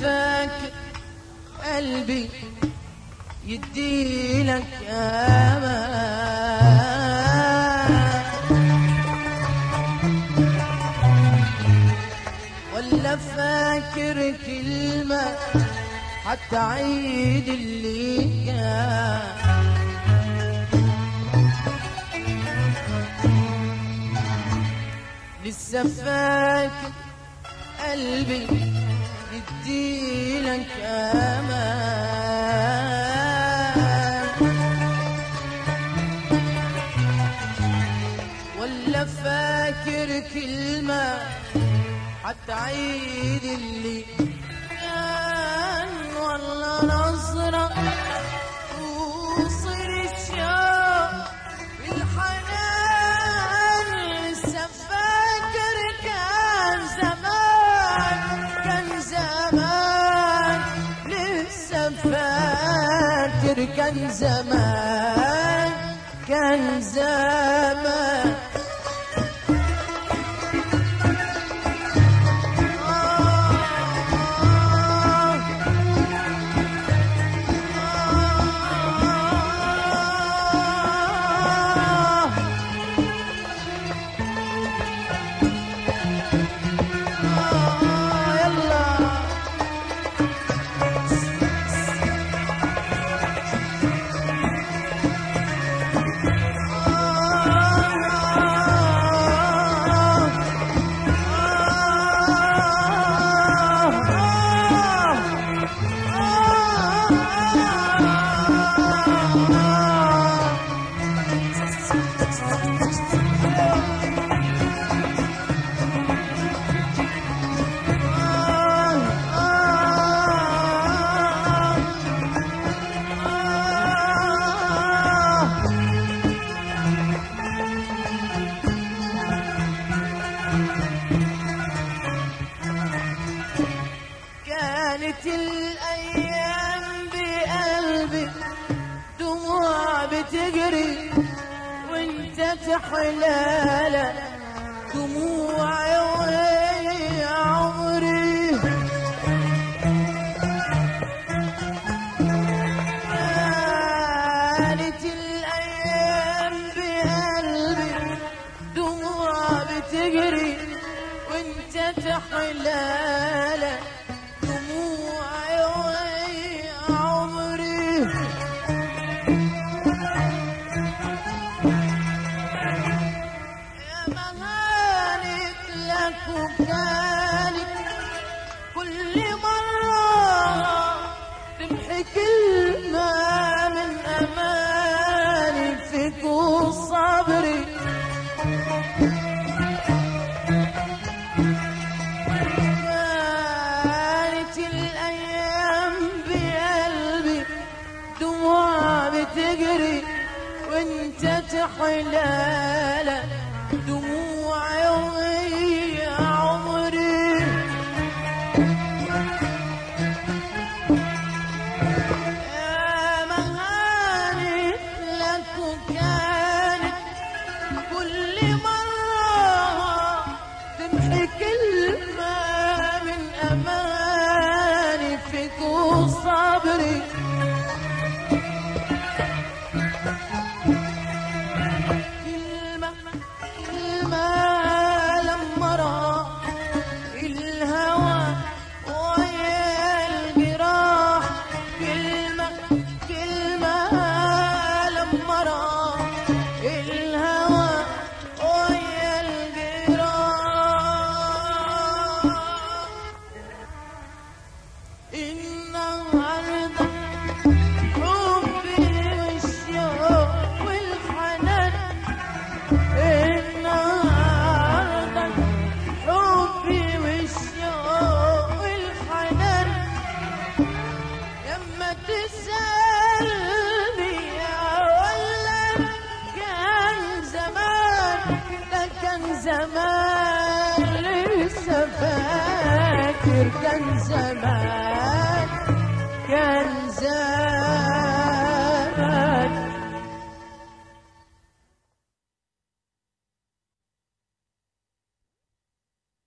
فاكر قلبي يديلك امان ولا فاكر كلمة حتى عيد اللي كان لسه فاكر قلبي يديلك امان ولا فاكر كلمة حتى عيد اللي كان والله نظرة وصل الشوق الحنان لسه فاكر كان زمان كان زمان لسه فاكر كان زمان كان زمان كانت الأيام بقلبي دموع بتجري وانت تحلالة دموع وهي عمري كانت الأيام بقلبي دموع بتجري وانت تحلالة دموع وهي عمري يا مهانك لك وكانت كل مرة تمحي كلمة من أماني فيك وصبري كانت الأيام بقلبي دموع بتجري وانت تحلالة دموع وهي عمري يا مهانت لك وكانت كل مرة تمحي كلمة من أماني فيك وصبري كلمة كلمة لما راح الهوى ويا الجراح كلمة كلمة لما راح الهوى ويا الجراح النهارده حبي والشوق والحنان النهارده حبي والشوق والحنان لما تسألني ولا كان زمان ده كان زمان لسه فاكر كان زمان